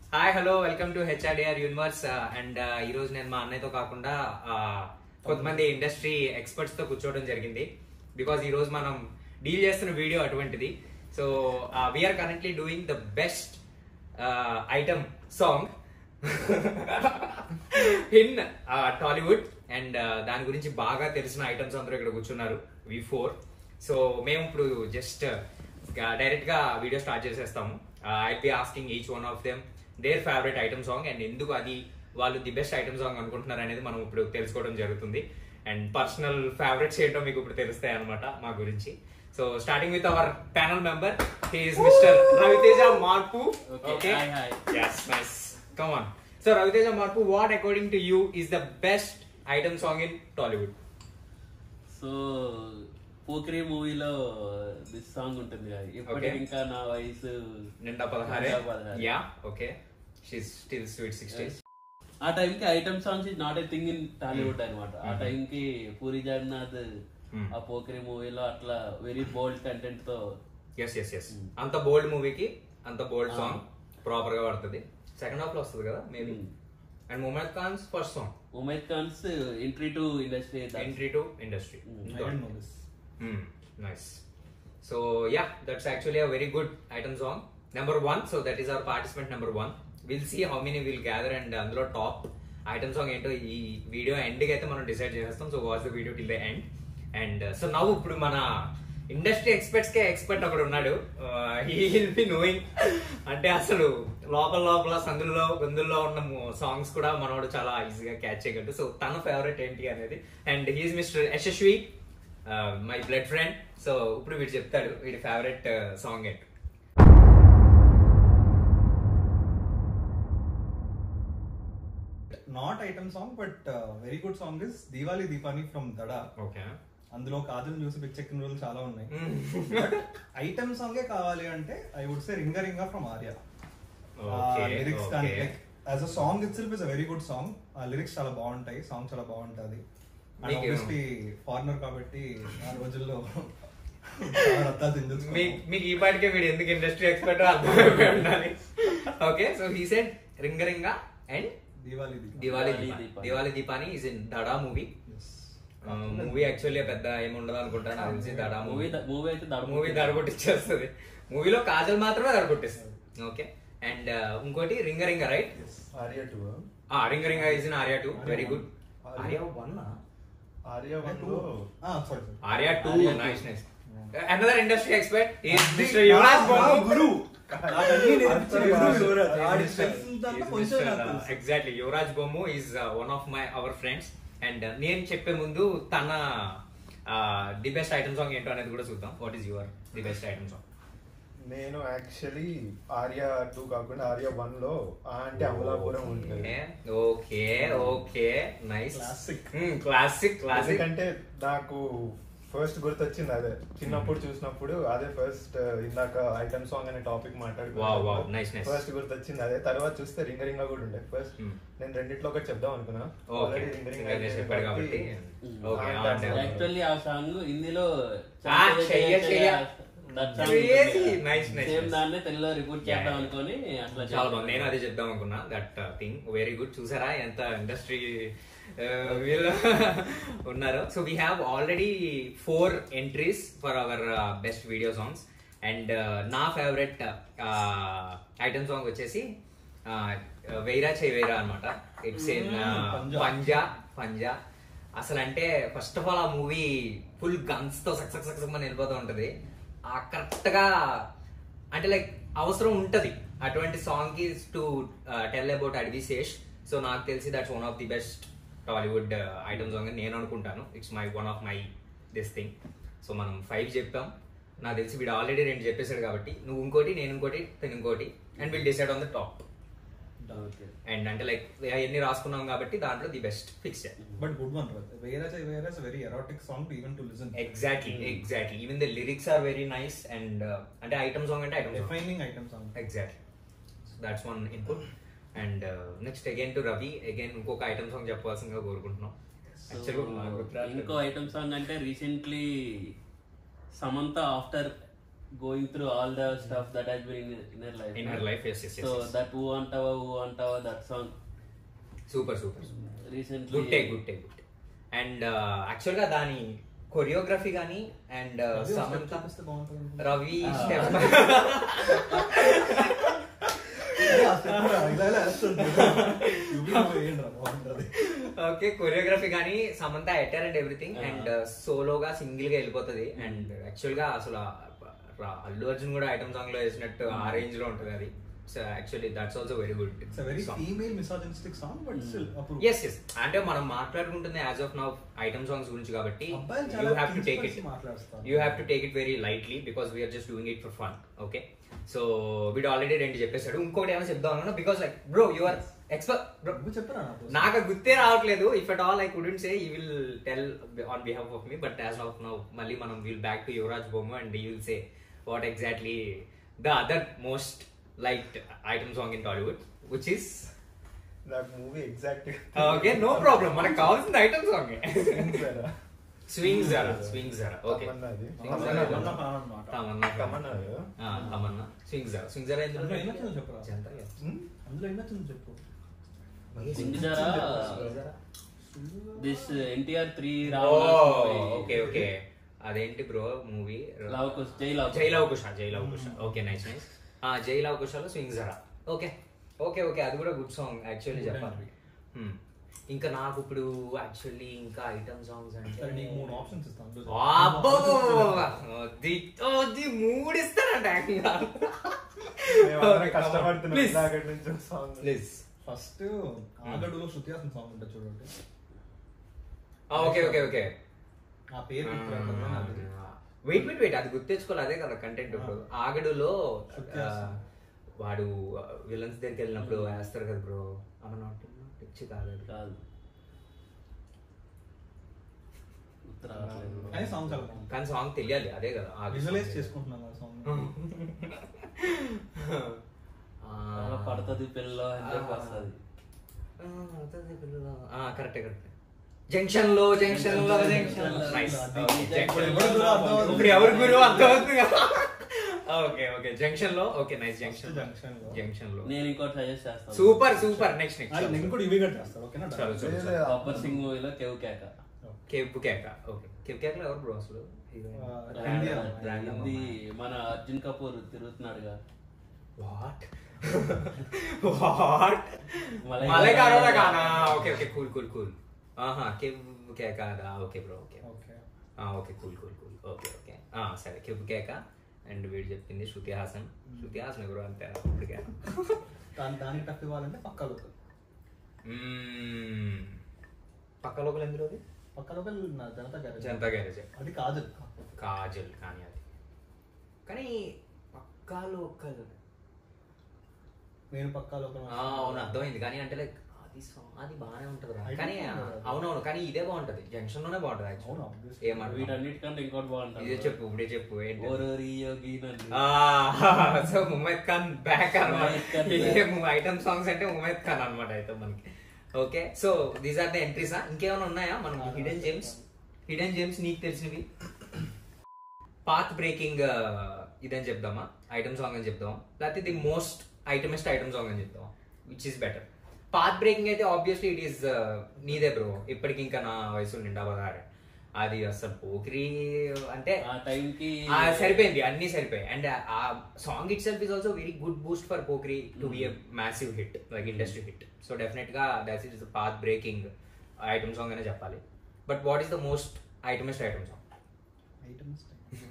Hi hello welcome to HRDR universe and ఈ రోజు నేను మా అన్నయ్యతో కాకుండా uh, కొంతమంది ఇండస్ట్రీ ఎక్స్పర్ట్స్ తో కూర్చోవడం జరిగింది బికాజ్ ఈ రోజు మనం డీల్ చేస్తున్న వీడియో అటువంటిది so we're currently doing the best item song in Tollywood and దాని గురించి బాగా తెలిసిన ఐటమ్స్ అందరూ ఇక్కడ కూర్చున్నారు వి ఫోర్ సో మేము ఇప్పుడు జస్ట్ డైరెక్ట్ గా వీడియో స్టార్ట్ చేసేస్తాము I be asking each one of them their favourite item song and ఎందుకు అది వాళ్ళు ది బెస్ట్ ఐటమ్ సాంగ్ అనుకుంటున్నారు అనేది మనం ఇప్పుడు తెలుసుకోవడం జరుగుతుంది అండ్ పర్సనల్ ఫేవరెట్స్ ఏంటో మీకు ఇప్పుడు తెలుస్తాయి అనమాట మా గురించి so starting with our panel member he's mister Raviteja మార్పు Okay, okay hi, hi. Yes, nice. Come on. So Raviteja Marpu, what according to you is the best item song in Tollywood? So Pokiri మూవీలో this song ఉంటుంది కదా ఇప్పటికి Okay. ఇంకా నా వయసు Ninda Padhare. నిండా పదహారే. Yeah, okay. She's still sweet 60s. ఆ time కి item songs is not a thing in Tollywood అనమాట ఆ Mhm. టైం కి పూరి జగన్నాథ్ Hmm. ఆ పోక్రీ మూవీలో అట్లా వెరీ బోల్డ్ కంటెంట్ తో ఎస్ ఎస్ ఎస్ Hmm. అంత బోల్డ్ మూవీకి అంత బోల్డ్ Ah. సాంగ్ ప్రాపర్ గా పడుతుంది సెకండ్ హాఫ్ లో వస్తుంది కదా maybe Hmm. And Mumaith Khan's first song Mumaith Khan's entry to industry entry to industry Hmm. I didn't know this. Nice so yeah that's actually a very good item song number one so that is our participant number one will see how many will gather and అందులో top item song ఏంటో ఈ video end కి అయితే మనం decide చేసేస్తాం so watch the video till the end and so నవ్వు ఇప్పుడు మన ఇండస్ట్రీ ఎక్స్పర్ట్స్ కే ఎక్స్పర్ట్ ఒకడు ఉన్నాడు హీ విల్ బి నోయింగ్ అంటే అసలు లోపల లోపల సందుల్లో గొంతుల్లో ఉన్న సాంగ్స్ కూడా మనోడు చాలా ఈజీగా క్యాచ్ చేయగలడు సో తన ఫేవరెట్ ఏంటి అనేది and he's mister Yashasvi my blood friend so ఇప్పుడు వీడు చెప్తాడు వీడి ఫేవరెట్ సాంగ్ ఏంటి not item song but very good song is Diwali దీపాని ఫ్రమ్ దడా ఓకే అందులో కాజల్ చూసి పిచ్చెక్కిన రోజులు చాలా ఉన్నాయి ఐటమ్ సాంగే కావాలి అంటే I would say Ringa Ringa from Arya lyrics కానీ as a song itself is a very good song ఆ లిరిక్స్ చాలా బాగుంటాయి సాంగ్ చాలా బాగుంటది అండ్ మీకు- ఆబ్వియస్లీ ఫారినర్ కాబట్టి ఆ రోజుల్లో చాలా రత్తాలు తిండొచ్చు మీకు ఈ పాటికే వీడు ఎందుకు ఇండస్ట్రీ ఎక్స్పర్ట్ అర్థమైపోయి ఉండాలి okay so he said Ringa Ringa and Diwali Diwali Diwali దీపాని దీపాని. దివాలి దీపాని is in Dhada movie movie actually పెద్ద ఏముండదు అనుకుంటా నాకు తెలిసి దడా మూవీ మూవీ మూవీ అయితే దడ మూవీ దడగొట్టిచ్చేస్తుంది మూవీలో కాజల్ మాత్రమే దడగొట్టిస్తుంది ఓకే అండ్ ఇంకోటి రింగ రింగ రైట్ ఆర్య టూ ఆ Ringa Ringa is in Arya two very good Arya one Arya one లో sorry Arya two Arya two. Nice nice another industry expert is mister Yuvraj Bommu guru exactly Yuvraj Bommu is one of my our friends and నేను చెప్పే ముందు తన ది బెస్ట్ ఐటమ్ సాంగ్ ఏంటో అనేది కూడా చూద్దాం what is your the best item song నేను యాక్చువల్లీ ఆర్య టూ కాకుండా ఆర్య వన్ లో ఆ అంటే అమలాపురం ఉంటుంది okay okay nice Classic. Classic classic ఎందుకంటే నాకు ఫస్ట్ గుర్తొచ్చింది అదే చిన్నప్పుడు చూసినప్పుడు అదే ఫస్ట్ ఇందాక ఐటమ్ సాంగ్ అనే topic Wow, wow. Nice, nice. First గుర్తొచ్చింది అదే తర్వాత చూస్తే రింగ రింగ కూడా ఉండే ఫస్ట్ Hmm. నేను రెండిట్లో ఒకటి చెప్దాం అనుకున్నా ఓకే Already రింగ రింగ ఇంకా చెప్పాడు కాబట్టి Mm. Okay Ah, that's right. Actually ఆ సాంగ్ హిందీలో ఆ, చెయ్య, చెయ్య. Crazy. Nice, nice, same nice. దాన్నే తెలుగులో రిపోర్ట్ చేద్దాం Yeah. అనుకొని అట్లా చాలా బాగుంది నేను అదే చెప్దాం అనుకున్నా దట్ థింగ్ వెరీ గుడ్ చూసారా ఎంత ఇండస్ట్రీ వీళ్ళు ఉన్నారు so we have already four entries for our best video songs and నా ఫేవరెట్ ఐటమ్ సాంగ్ వచ్చేసి uh, వెయిరా చే వెయిరా అనమాట ఇట్స్ ఇన్ పంజా. పంజా పంజా అసలు అంటే ఫస్ట్ ఆఫ్ ఆల్ ఆ మూవీ ఫుల్ గన్స్ తో సక్ సక్ సక్ సక్ అని వెళ్ళిపోతూ ఉంటది ఆ కరెక్ట్ గా అంటే లైక్ అవసరం ఉంటది అటువంటి సాంగ్ కి to tell about Adivi Sesh so నాకు తెలిసి that's one of the best Tollywood item song అని నేను అనుకుంటాను it's my one of my this thing so మనం ఫైవ్ చెప్పాం నాకు తెలిసి వీడు ఆల్రెడీ రెండు చెప్పేశాడు కాబట్టి నువ్వు ఇంకోటి నేను ఇంకోటి తను ఇంకోటి and will decide on the top okay and అంటే లైక్ ఎన్ని రాసుకున్నాం కాబట్టి దాంట్లో the best fix but good one వేరే వేరే very erotic song even to listen exactly exactly even the lyrics are very nice and అంటే ఐటమ్ సాంగ్ అంటే item song defining item song exactly that's one input and next again to Ravi again ఇంకొక item song చెప్పాల్సిందిగా కోరుకుంటున్నాం So, Actually, నాకు గుర్తు రావట్లేదు. ఇంకో item song అంటే recently Samantha after going through all the stuff that has been in, in her life. In her life, yes, yes, yes, So yes. that Who Antava, Who Antava, that song super super recently. Good take good take good and actual గా దాని choreography కానీ and Ravi ఒక step Samantha చూపిస్తే బాగుంటుంది. Ravi Ah. Step అదే ఆ step రా, ఇలా ఇలా వేస్తుంది. చూపించు, వేయండి రా, బాగుంటది. ఓకే కొరియోగ్రఫీ కానీ సమంత ఎటర్ అండ్ ఎవ్రీథింగ్ Ah. అండ్ సోలోగా సింగిల్ గా వెళ్ళిపోతుంది అండ్ యాక్చువల్ గా అసలు ఆ- రా- అల్లు అర్జున్ కూడా ఐటమ్ సాంగ్ లో వేసినట్టు ఆ రేంజ్ లో ఉంటుంది అది so actually that's also very good It's a very female misogynistic song, but still approve. Yes yes అంటే మనం మాట్లాడుకుంటుంది as of now item songs గురించి కాబట్టి అబ్బాయిలు యూ చాలా హ్యావ్ టు టేక్ ఇట్ కించపరిచి మాట్లాడుస్తారు. You have to take it very lightly because we're just doing it for fun okay so వీడు ఆల్రెడీ రెండు చెప్పేశాడు ఇంకోటి ఏమైనా చెప్దాం అన్నా because like bro you are expert bro నువ్వు చెప్పరా నాకు నాకు అది గుర్తే రావట్లేదు if at all I couldn't say you will tell on behalf of me but as of now మళ్ళీ మనం will back to Yuvraj Bommu and you will say what exactly the other most like item song in Tollywood which is నాకు movie exact okay no problem మనకు కావాల్సిన item song swing జరా swing జరా okay తమన్నాది. Tamannaah Tamannaah fan అన్నమాట. Tamannaah Tamannaah Tamannaah swing జరా స్వింగ్ జరా అందులో ఏం నచ్చిందో చెప్పురా. జంతా అందులో ఏం నచ్చిందో చెప్పు Singzara, this uh, NTR 3 ఓ Ravana ఓకే ఓకే అదేంటి bro movie Lavakush, Jai Lavakush. Jai Lava Kusa Jai Lava Kusa okay nice nice ఆ జై లవ్ కుషలో స్వింగ్ జరా ఓకే ఓకే ఓకే అది కూడా గుడ్ సాంగ్ యాక్చువల్లీ చెప్పాలి Hmm. ఇంకా నాకు ఇప్పుడు యాక్చువల్లీ ఇంకా ఐటమ్ సాంగ్స్ సరే నీకు మూడు అంటే ఆప్షన్స్ ఇస్తాను అందులో అబ్బో చెప్పు. అది అది మూడు ఇస్తారంట మేమందరం కష్టపడుతున్నాం ప్లీజ్ ఇందాకటి నుంచి సాంగ్ ప్లీజ్ ఫస్ట్ ఆగడులో శృతి హాసన్ సాంగ్ ఉంటుంది చూడండి ఓకే ఓకే ఓకే ఆ పేరు గుర్తురాదు, కానీ అది. వెయిట్ వెయిట్ వెయిట్ అది గుర్తెచ్చుకోవాలి అదే కదా కంటెంట్ ఇప్పుడు ఆగడులో శృతి ఆ, హాసన్. వాడు విలన్స్ దగ్గరికి వెళ్ళినప్పుడు వేస్తారు కదా బ్రో అమన పిచ్చి కాదు అది. కాదు ఉత్తర రావట్లేదు. కానీ సాంగ్ చాలా బాగుంది కానీ సాంగ్ తెలియాలి అదే కదా ఆగడు విజువలైజ్ song. చేసుకుంటున్నాను ఆ సాంగ్ ఆ, అలా పడుతుంది పిల్ల అని చెప్పి వస్తుంది ఆ, పడుతుంది పిల్ల. ఆ, కరెక్టే కరెక్టే జంక్షన్ లో జంక్షన్ లో జంక్షన్ లో Nice. అది Okay, junction ఇప్పుడు ఎవరు గురువు అర్థమవుతుంది. ఇప్పుడు ఎవరు గురువు అర్థమవుతుంది కదా ఓకే ఓకే జంక్షన్ లో ఓకే నైస్ జంక్షన్ జంక్షన్ లో జంక్షన్ లో నేను ఇంకోటి సజెస్ట్ చేస్తాను సూపర్ సూపర్ నెక్స్ట్ ఆ, నెక్స్ట్ నేను కూడా ఇవి కట్ చేస్తాను ఓకేనా చలో, చలో, చలో. గబ్బర్ సింగ్ మూవీలో కేవ్ కేక కేప్ కేక ఓకే కేప్ కేక ఎవరు బ్రో అసలు ఆ, హిందీ అమ్మాయి. Random హిందీ అమ్మాయి. మన అర్జున్ కపూర్ తిరుగుతున్నాడుగా వాట్ వాట్ మలై మలై గారోడా గారోడా గానా. గానా okay okay cool cool cool ఆహా కేప్ కేక okay bro okay okay okay cool cool cool okay okay ఆ, సరే కేప్ కేక అండ్ వీడు చెప్పింది శృతి హాసన్ శృతి హాసన్ ఎవరు అంతే ఇప్పటికే దాని దానికి టఫ్ ఇవ్వాలంటే పక్క లోకల్ మ్మ్. పక్క లోకల్ ఎందులో అది పక్క లోకల్ నా జనతా గ్యారేజ్ జనతా గ్యారేజ్ అది కాదు కాజల్ కానీ అది కానీ పక్కా లోకల్ నేను పక్క లోకల్ ఆ, అవును అర్థమైంది కానీ అంటే లైక్ అది song- అది బాగానే ఉంటది రా. I కానీ don't know that. అవునవును కానీ ఇదే బాగుంటది జంక్షన్ లోనే బాగుంటది అవును, యాక్చువల్ obviously. ఏమంటారు వీటన్నిటికంటే ఇంకోటి బాగుంటుంది ఇదే చెప్పు ఇప్పుడే చెప్పు ఏంటి ఓరోరి యోగి నన్ను. సో ముమైద్ ఖాన్ బ్యాక్ ముమైద్ ఖాన్ అనమాట ఐటమ్ సాంగ్స్ అంటే ముమైద్ ఖాన్ అనమాట అయితే మనకి okay so these are the entries ఇంకేమైనా ఉన్నాయా మనం హిడెన్ జేమ్స్ హిడెన్ జేమ్స్ నీకు తెలిసినవి పాత్ బ్రేకింగ్ ఇదని చెప్దామా ఐటమ్ సాంగ్ అని చెప్దాం లేకపోతే the most itemist item song అని చెప్దాం which is better path breaking అయితే ఆబ్వియస్లీ ఇట్ ఈస్ నీదే బ్రో ఇప్పటికి ఇంకా నా వయసు నిండా పదహారు అది అసలు పోకిరి అంటే ఆ టైంకి ఆ, సరిపోయింది అన్ని సరిపోయాయి అండ్ ఆ song itself is also very good boost for Pokiri to be a massive hit like industry hit so definite గా that is path breaking item song అనే చెప్పాలి but what is the most itemist item song items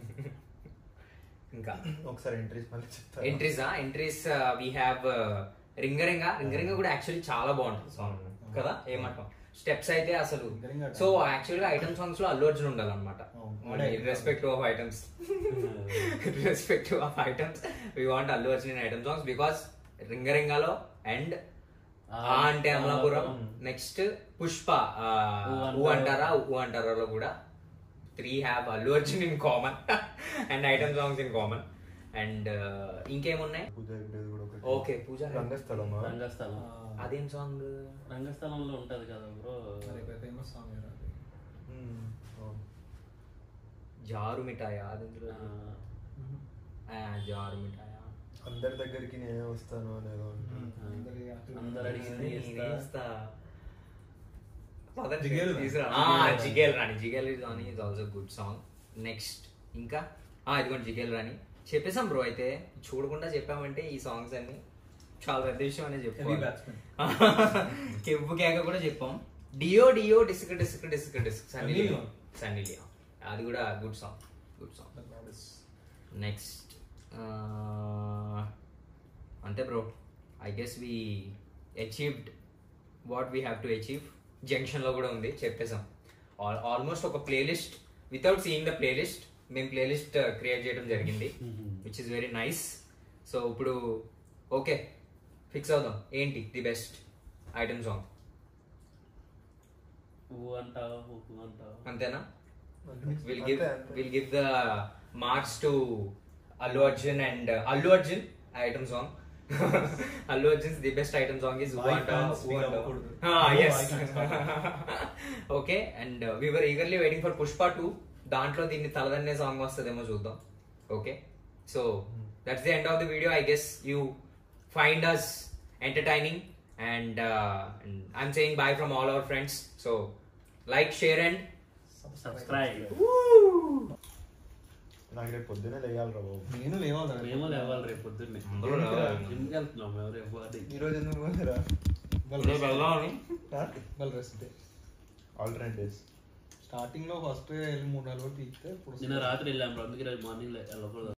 ఇంకా ఒకసారి entries మళ్ళీ చెప్తారా? Entries entries we have Ringa Ringa Ringa Ringa కూడా actually చాలా బాగుంటుంది సాంగ్ కదా ఏమంటాం స్టెప్స్ అయితే అసలు రింగరింగా సో యాక్చువల్ గా ఐటమ్ సాంగ్స్ లో అల్లు అర్జున్ ఉండాలన్నమాట అవును. Respect of items respect of items we want Allu Arjun in item songs because రింగరింగాలో అండ్ ఆ, ఆ అంటే అమలాపురం అమలాపురం. నెక్స్ట్ పుష్ప ఆ, ఊ ఊ అంటారా. అంటారా ఊ అంటారాలో కూడా three have Allu Arjun in common and item songs in common and ఇంకేమున్నాయి పూజ ఉండేది కూడా ఒకటి. ఓకే పూజ రంగస్థలమా? రంగస్థలం అదేం సాంగ్ రంగస్థలంలో ఉంటది కదా బ్రో ఫేమస్ సాంగ్ మ్మ్. అవును. జారు మిఠాయి అది ఆ, జారు మిఠాయా అందరి దగ్గరికి నేనే వస్తాను అనేదో అందరు అడిగింది నేనే ఇస్తా. ఇస్తా. పదండి, జిగేల్ రాణి. తీసుకురా. ఆ, Jigel Rani Jigel Rani is also good song next ఇంకా ఆ, ఇదిగోండి జిగేల్ రాణి చెప్పేసాం బ్రో అయితే చూడకుండా చెప్పామంటే ఈ సాంగ్స్ అన్ని చాలా పెద్ద విషయం అనే Heavy చెప్పాలి batsman. కెవ్వు కేక కూడా చెప్పాం డియో డియో డిస్క్ డిస్క్ డిస్క్ డిస్క్ Sunny Sunny Leone Leone. Sunny Leone అది కూడా good song good song next అంతే bro I guess we achieved what we have to achieve జంక్షన్లో కూడా ఉంది చెప్పేసాం ఆల్మోస్ట్ ఒక playlist without seeing the playlist మేము ప్లేలిస్ట్ క్రియేట్ చేయడం జరిగింది which is very nice so ఇప్పుడు ఓకే ఫిక్స్ అవుదాం ఏంటి ది బెస్ట్ ఐటమ్ సాంగ్ ఊ అంటావా ఊ అంటావా అంతేనా విల్ గివ్ అంతే, అంతే. Will give the marks to Allu Arjun and Allu Arjun item song Allu Arjun the best item song is Why fans feel అవ్వకూడదు. No, I can't stop. Okay and we're eagerly waiting for Pushpa two దాంట్లో దీన్ని తలదన్నే సాంగ్ వస్తుందేమో చూద్దాం okay so that's the end of the video I guess you find us entertaining and I'm saying bye from all our friends so like share and subscribe నాకు రేపు పొద్దునే లేయాలి రా బాబు నేను లేవాలి మేము లేవాలి రేపు పొద్దున్నే అందరూ లేవాలి. జిమ్కి వెళ్తున్నాం ఎవరు ఎవరు ఈ రోజు ఎందుకు పోలేరా వాళ్ళు రెస్ట్ ఆల్టర్నేట్ డేస్ స్టార్టింగ్ లో ఫస్ట్ వెళ్ళి మూడు నాలుగు రోజులు తీస్తే ఇప్పుడు నిన్న రాత్రి వెళ్ళాం అందుకే ఈరోజు మార్నింగ్ వెళ్ళకూడదు